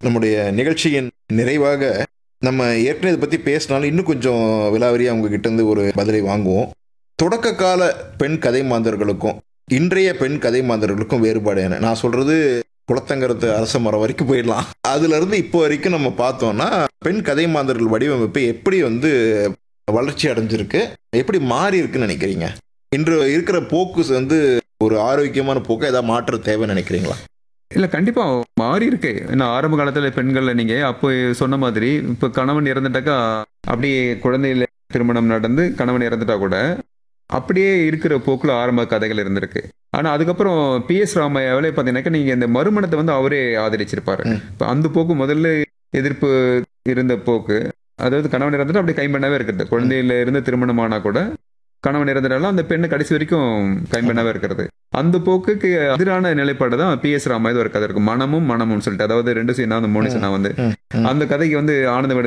நம்முடைய நிகழ்ச்சியின் நிறைவாக நம்ம ஏற்கனவே இதை பற்றி பேசினாலும் இன்னும் கொஞ்சம் விலாவரியாக உங்ககிட்ட இருந்து ஒரு பதிலை வாங்குவோம் தொடக்க கால பெண் கதை மாந்தர்களுக்கும் இன்றைய பெண் கதை மாந்தர்களுக்கும் வேறுபாடு என்ன நான் சொல்றது குளத்தங்கரத்து அரச மரம் வரைக்கும் போயிடலாம் அதுல இருந்து இப்போ வரைக்கும் நம்ம பார்த்தோம்னா பெண் கதை மாந்தர்கள் வடிவமைப்பு எப்படி வந்து வளர்ச்சி அடைஞ்சிருக்கு எப்படி மாறி இருக்குன்னு நினைக்கிறீங்க இன்று இருக்கிற போக்கு வந்து ஒரு ஆரோக்கியமான போக்கு ஏதாவது மாற்றம் தேவைன்னு நினைக்கிறீங்களா இல்ல கண்டிப்பா மாறி இருக்கு ஏன்னா ஆரம்ப காலத்துல பெண்கள்ல நீங்க அப்போ சொன்ன மாதிரி இப்ப கணவன் இறந்துட்டாக்கா அப்படியே குழந்தையில திருமணம் நடந்து கணவன் இறந்துட்டா கூட அப்படியே இருக்கிற போக்குல ஆரம்ப கதைகள் இருந்திருக்கு ஆனா அதுக்கப்புறம் பி எஸ் ராமையாவிலே பாத்தீங்கன்னாக்கா நீங்க இந்த மறுமணத்தை வந்து அவரே ஆதரிச்சிருப்பாரு ம். இப்ப அந்த போக்கு முதல்ல எதிர்ப்பு இருந்த போக்கு அதாவது கணவன் இறந்துட்டு அப்படியே கைம்பெண்ணாவே இருக்கிறது குழந்தையில இருந்து திருமணம் ஆனா கூட கணவன் இறந்துட்டாலும் அந்த பெண்ணு கடைசி வரைக்கும் கைம்பெண்ணாவே இருக்கிறது அந்த போக்குக்கு எதிரான நிலைப்பாடு தான் பி எஸ் ராமாயது ஒரு கதை இருக்கு மனமும் மனமும் சொல்லிட்டு அதாவது ரெண்டு சீனா அந்த மூணு சீனா வந்து ம், ம். அந்த கதைக்கு வந்து ஆனந்த